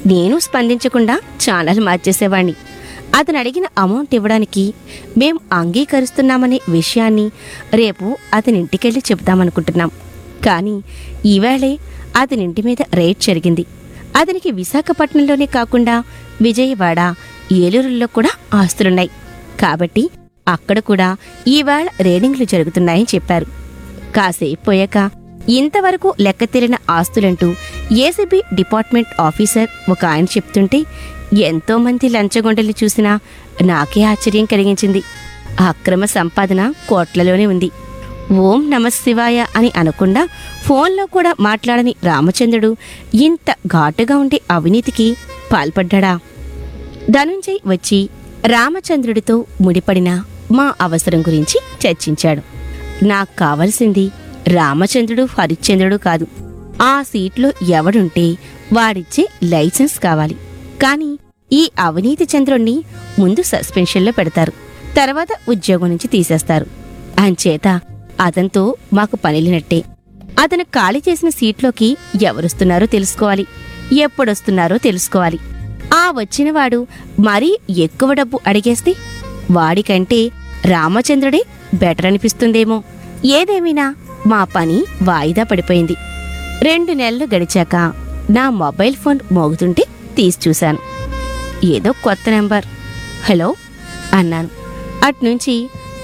నేను స్పందించకుండా ఛానల్ మార్చేసేవాణ్ణి అతను అడిగిన అమౌంట్ ఇవ్వడానికి మేం అంగీకరిస్తున్నామనే విషయాన్ని రేపు అతని ఇంటికెళ్ళి చెబుదామనుకుంటున్నాం కానీ ఈవేళే అతని ఇంటి మీద రేట్ జరిగింది అతనికి విశాఖపట్నంలోనే కాకుండా విజయవాడ ఏలూరులో కూడా ఆస్తులున్నాయి కాబట్టి అక్కడ కూడా ఈవేళ రేడింగ్లు జరుగుతున్నాయని చెప్పారు కాసేపు పోయాక ఇంతవరకు లెక్క తీరిన ఆస్తులంటూ ఏసీబీ డిపార్ట్మెంట్ ఆఫీసర్ ఒక ఆయన చెప్తుంటే ఎంతో మంది లంచగొండలు చూసినా నాకే ఆశ్చర్యం కలిగించింది అక్రమ సంపాదన కోట్లలోనే ఉంది ఓం నమ శివాయ అని అనకుండా ఫోన్లో కూడా మాట్లాడని రామచంద్రుడు ఇంత ఘాటుగా ఉండే అవినీతికి పాల్పడ్డా ధనుంజయ్ వచ్చి రామచంద్రుడితో ముడిపడిన మా అవసరం గురించి చర్చించాడు నాకు కావలసింది రామచంద్రుడు హరిశ్చంద్రుడు కాదు ఆ సీట్లో ఎవడుంటే వాడిచ్చే లైసెన్స్ కావాలి కానీ ఈ అవినీతి చంద్రుణ్ణి ముందు సస్పెన్షన్లో పెడతారు తర్వాత ఉద్యోగం నుంచి తీసేస్తారు అంచేత అతనితో మాకు పనిలినట్టే అతను ఖాళీ చేసిన సీట్లోకి ఎవరొస్తున్నారో తెలుసుకోవాలి ఎప్పుడొస్తున్నారో తెలుసుకోవాలి ఆ వచ్చినవాడు మరీ ఎక్కువ డబ్బు అడిగేస్తే వాడికంటే రామచంద్రుడే బెటర్ అనిపిస్తుందేమో ఏదేమైనా మా పని వాయిదా పడిపోయింది రెండు నెలలు గడిచాక నా మొబైల్ ఫోన్ మోగుతుంటే తీసి చూశాను ఏదో కొత్త నెంబర్ హలో అన్నాను అట్నుంచి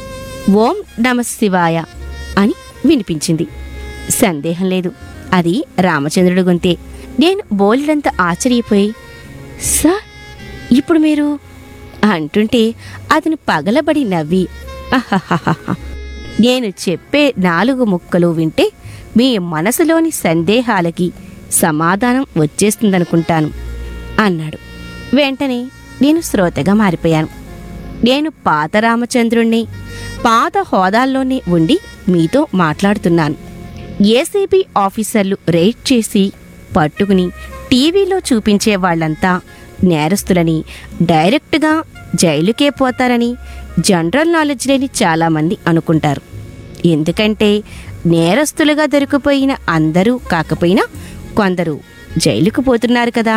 ఓం నమ శివాయ అని వినిపించింది సందేహం లేదు అది రామచంద్రుడి గొంతే నేను బోలెడంత ఆశ్చర్యపోయి సార్ ఇప్పుడు మీరు అంటుంటే అతను పగలబడి నవ్వి "అహహహహ. నేను చెప్పే నాలుగు ముక్కలు వింటే మీ మనసులోని సందేహాలకి సమాధానం వచ్చేస్తుందనుకుంటాను అన్నాడు వెంటనే నేను శ్రోతగా మారిపోయాను నేను పాత రామచంద్రుణ్ణి పాత హోదాల్లోనే ఉండి మీతో మాట్లాడుతున్నాను ఏసీబీ ఆఫీసర్లు రైడ్ చేసి పట్టుకుని టీవీలో చూపించే వాళ్ళంతా నేరస్తులని డైరెక్ట్గా జైలుకే పోతారని జనరల్ నాలెడ్జ్ లేని చాలామంది అనుకుంటారు ఎందుకంటే నేరస్తులుగా దొరికిపోయిన అందరూ కాకపోయినా కొందరు జైలుకు పోతున్నారు కదా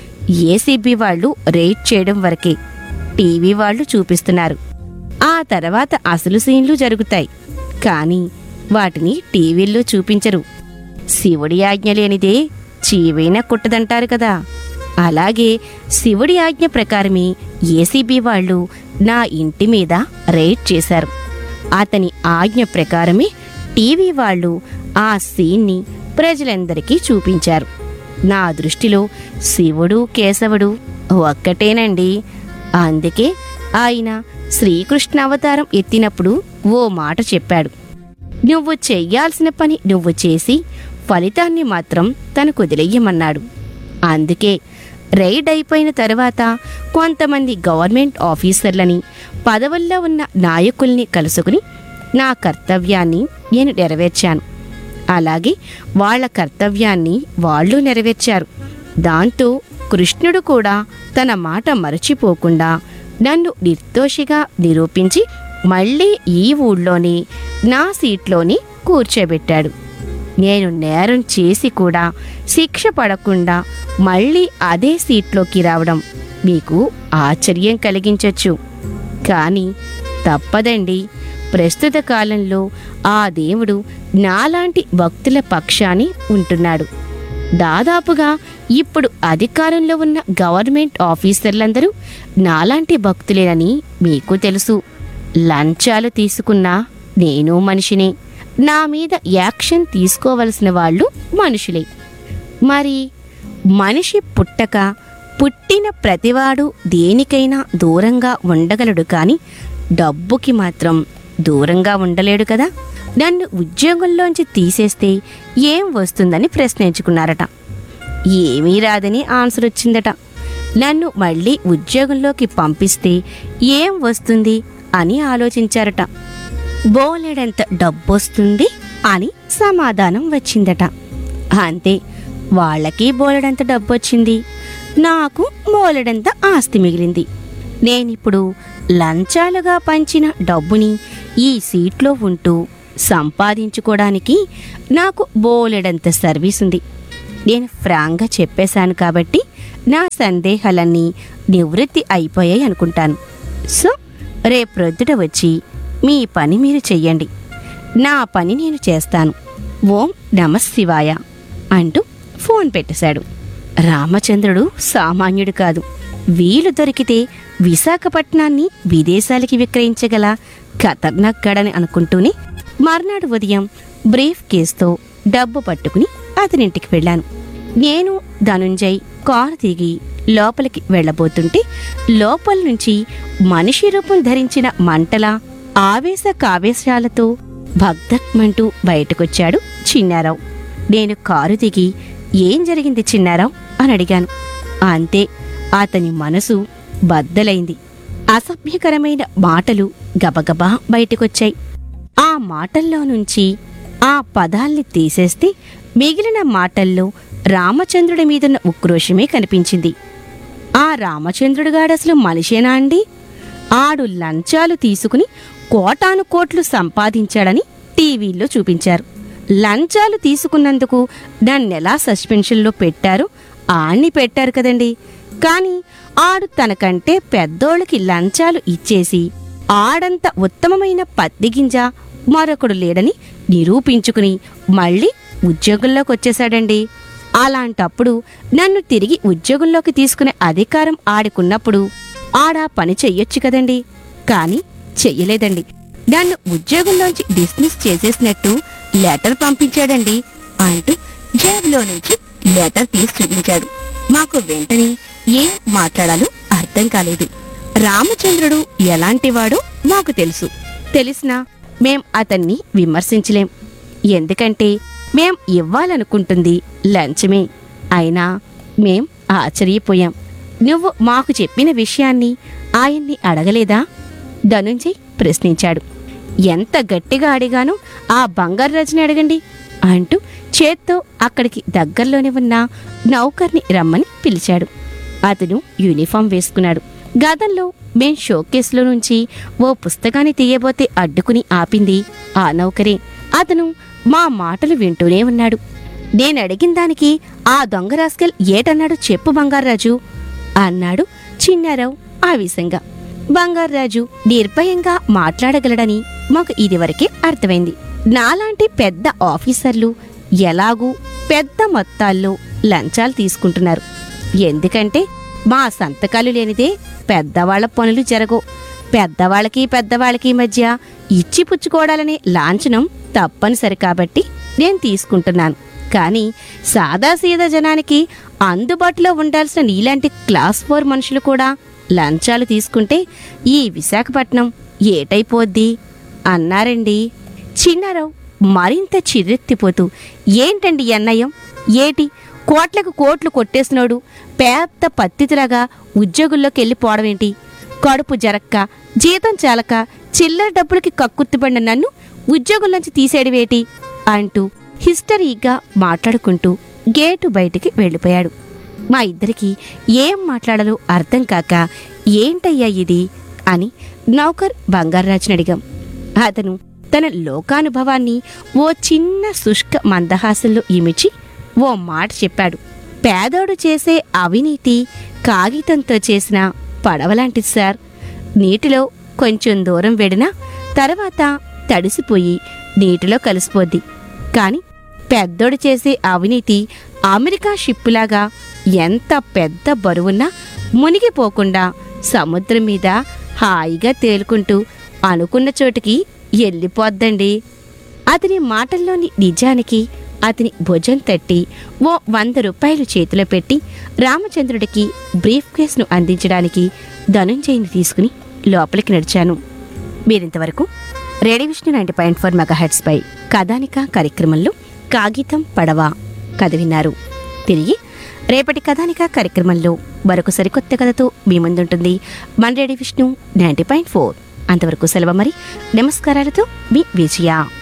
ఏసీబీ వాళ్ళు రైడ్ చేయడం వరకే టీవీ వాళ్ళు చూపిస్తున్నారు ఆ తర్వాత అసలు సీన్లు జరుగుతాయి కానీ వాటిని టీవీల్లో చూపించరు శివుడి ఆజ్ఞ లేనిదే చీవైనా కుట్టదంటారు కదా అలాగే శివుడి ఆజ్ఞ ప్రకారమే ఏసీబీ వాళ్ళు నా ఇంటి మీద రైడ్ చేశారు అతని ఆజ్ఞ ప్రకారమే టీవీ వాళ్ళు ఆ సీన్ని ప్రజలందరికీ చూపించారు నా దృష్టిలో శివుడు కేశవుడు ఒక్కటేనండి అందుకే ఆయన శ్రీకృష్ణ అవతారం ఎత్తినప్పుడు ఓ మాట చెప్పాడు నువ్వు చెయ్యాల్సిన పని నువ్వు చేసి ఫలితాన్ని మాత్రం తనకు వదిలేయమన్నాడు అందుకే రైడ్ అయిపోయిన తర్వాత కొంతమంది గవర్నమెంట్ ఆఫీసర్లని పదవుల్లో ఉన్న నాయకుల్ని కలుసుకుని నా కర్తవ్యాన్ని నేను నెరవేర్చాను అలాగే వాళ్ళ కర్తవ్యాన్ని వాళ్ళు నెరవేర్చారు దాంతో కృష్ణుడు కూడా తన మాట మరచిపోకుండా నన్ను నిర్దోషిగా నిరూపించి మళ్ళీ ఈ ఊళ్ళోనే నా సీట్లోనే కూర్చోబెట్టాడు నేను నేరం చేసి కూడా శిక్ష పడకుండా మళ్ళీ అదే సీట్లోకి రావడం మీకు ఆశ్చర్యం కలిగించొచ్చు కానీ తప్పదండి ప్రస్తుత కాలంలో ఆ దేవుడు నాలాంటి భక్తుల పక్షాని ఉంటున్నాడు దాదాపుగా ఇప్పుడు అధికారంలో ఉన్న గవర్నమెంట్ ఆఫీసర్లందరూ నాలాంటి భక్తులేనని మీకు తెలుసు లంచాలు తీసుకున్నా నేను మనిషినే నా మీద యాక్షన్ తీసుకోవలసిన వాళ్ళు మనుషులే మరి మనిషి పుట్టక పుట్టిన ప్రతివాడు దేనికైనా దూరంగా ఉండగలడు కానీ డబ్బుకి మాత్రం దూరంగా ఉండలేడు కదా నన్ను ఉద్యోగంలోంచి తీసేస్తే ఏం వస్తుందని ప్రశ్నించుకున్నారట ఏమీ రాదని ఆన్సర్ వచ్చిందట నన్ను మళ్ళీ ఉద్యోగంలోకి పంపిస్తే ఏం వస్తుంది అని ఆలోచించారట బోలెడంత డబ్బొస్తుంది అని సమాధానం వచ్చిందట అంతే వాళ్ళకి బోలెడంత డబ్బొచ్చింది నాకు బోలెడంత ఆస్తి మిగిలింది నేనిప్పుడు లంచాలుగా పంచిన డబ్బుని ఈ సీట్లో ఉంటూ సంపాదించుకోవడానికి నాకు బోలెడంత సర్వీస్ ఉంది నేను ఫ్రాంక్గా చెప్పేశాను కాబట్టి నా సందేహాలన్నీ నివృత్తి అయిపోయాయి అనుకుంటాను సో రేపు ప్రొద్దుట వచ్చి మీ పని మీరు చెయ్యండి నా పని నేను చేస్తాను ఓం నమ శివాయ అంటూ ఫోన్ పెట్టేశాడు రామచంద్రుడు సామాన్యుడు కాదు వీలు దొరికితే విశాఖపట్నాన్ని విదేశాలకి విక్రయించగల ఖతర్నాక్ గడని అనుకుంటూనే మర్నాడు ఉదయం బ్రీఫ్ కేస్తో డబ్బు పట్టుకుని అతనింటికి వెళ్ళాను నేను ధనుంజయ్ కారు దిగి లోపలికి వెళ్ళబోతుంటే లోపల నుంచి మనిషి రూపం ధరించిన మంటల ఆవేశ కావేశాలతో భగ్ధక్మంటూ బయటకొచ్చాడు చిన్నారావు నేను కారు దిగి ఏం జరిగింది చిన్నారావు అని అడిగాను అంతే అతని మనసు బద్దలైంది అసభ్యకరమైన మాటలు గబగబా బయటకొచ్చాయి ఆ మాటల్లో నుంచి ఆ పదాల్ని తీసేస్తే మిగిలిన మాటల్లో రామచంద్రుడి మీదున్న ఉక్రోషమే కనిపించింది ఆ రామచంద్రుడిగాడసలు మనిషేనా అండి ఆడు లంచాలు తీసుకుని కోటాను కోట్లు సంపాదించాడని టీవీల్లో చూపించారు లంచాలు తీసుకున్నందుకు నన్నెలా సస్పెన్షన్లో పెట్టారు ఆణ్ణి పెట్టారు కదండి కానీ ఆడు తనకంటే పెద్దోళ్ళకి లంచాలు ఇచ్చేసి ఆడంత ఉత్తమమైన పత్తి గింజ మరొకడు లేడని నిరూపించుకుని మళ్ళీ ఉద్యోగంలోకి వచ్చేశాడండి అలాంటప్పుడు నన్ను తిరిగి ఉద్యోగంలోకి తీసుకునే అధికారం ఆడికున్నప్పుడు ఆడా పని చెయ్యొచ్చు కదండి కానీ చెయ్యలేదండి నన్ను ఉద్యోగంలోంచి డిస్మిస్ చేసేసినట్టు లెటర్ పంపించాడండి అంటూ జేబులో నుంచి లెటర్ తీసి చూపించాడు మాకు వెంటనే ఏం మాట్లాడాలో అర్థం కాలేదు రామచంద్రుడు ఎలాంటివాడో మాకు తెలుసు తెలిసినా మేం అతన్ని విమర్శించలేం ఎందుకంటే మేం ఇవ్వాలనుకుంటుంది లంచమే అయినా మేం ఆశ్చర్యపోయాం నువ్వు మాకు చెప్పిన విషయాన్ని ఆయన్ని అడగలేదా ధనుంజయ్ ప్రశ్నించాడు ఎంత గట్టిగా అడిగానో ఆ బంగారు రజని అడగండి అంటూ చేత్తో అక్కడికి దగ్గరలోనే ఉన్న నౌకర్ని రమ్మని పిలిచాడు అతను యూనిఫామ్ వేసుకున్నాడు గదంలో మేం షోకేస్లో నుంచి ఓ పుస్తకాన్ని తీయబోతే అడ్డుకుని ఆపింది ఆ నౌకరే అతను మా మాటలు వింటూనే ఉన్నాడు నేనడిగిన దానికి ఆ దొంగ రాస్కెల్ ఏటన్నాడు చెప్పు బంగారాజు అన్నాడు చిన్నారావు ఆవేశంగా బంగారాజు నిర్భయంగా మాట్లాడగలడని మాకు ఇదివరకే అర్థమైంది నాలాంటి పెద్ద ఆఫీసర్లు ఎలాగూ పెద్ద మొత్తాల్లో లంచాలు తీసుకుంటున్నారు ఎందుకంటే మా సంతకాలు లేనిదే పెద్దవాళ్ల పనులు జరగవు పెద్దవాళ్ళకి పెద్దవాళ్ళకి మధ్య ఇచ్చి పుచ్చుకోవడాలనే లాంఛనం తప్పనిసరి కాబట్టి నేను తీసుకుంటున్నాను కానీ సాదాసీదా జనానికి అందుబాటులో ఉండాల్సిన నీలాంటి క్లాస్ ఫోర్ మనుషులు కూడా లంచాలు తీసుకుంటే ఈ విశాఖపట్నం ఏటైపోద్ది అన్నారండి చిన్నారావు మరింత చిరెత్తిపోతూ ఏంటండి ఈ అన్నయ్యం ఏటి కోట్లకు కోట్లు కొట్టేసినోడు పెద్ద పత్తితిలాగా ఉద్యోగుల్లోకి వెళ్ళిపోవడమేంటి కడుపు జరక్క జీతం చాలక చిల్లర డబ్బులకి కక్కుర్తిపడిన నన్ను ఉద్యోగంలోంచి తీసేయడమేటి అంటూ హిస్టరీగా మాట్లాడుకుంటూ గేటు బయటికి వెళ్ళిపోయాడు మా ఇద్దరికి ఏం మాట్లాడాలో అర్థం కాక ఏంటయ్యా ఇది అని నౌకర్ బంగారాజుని అడిగాం అతను తన లోకానుభవాన్ని ఓ చిన్న శుష్క మందహాసంలో ఇమిచి ఓ మాట చెప్పాడు పేదోడు చేసే అవినీతి కాగితంతో చేసిన పడవలాంటిది సార్ నీటిలో కొంచెం దూరం వెడినా తర్వాత తడిసిపోయి నీటిలో కలిసిపోద్ది కాని పెద్దోడు చేసే అవినీతి అమెరికా షిప్పులాగా ఎంత పెద్ద బరువున్నా మునిగిపోకుండా సముద్రం మీద హాయిగా తేలుకుంటూ అనుకున్న చోటికి వెళ్ళిపోద్దండి అతని మాటల్లోని నిజానికి అతని భుజం తట్టి ఓ వంద రూపాయలు చేతిలో పెట్టి రామచంద్రుడికి బ్రీఫ్ కేసును అందించడానికి ధనుంజయిని తీసుకుని లోపలికి నడిచాను మీరింతవరకు radio Vishnu ninety point four మెగాహెడ్స్పై కథానిక కార్యక్రమంలో కాగితం పడవ కథ విన్నారు తిరిగి రేపటి కథానిక కార్యక్రమంలో మరొక సరికొత్త కథతో మీ ముందుంటుంది మన radio Vishnu ninety point four అంతవరకు సెలవు మరి నమస్కారాలతో మీ విజయ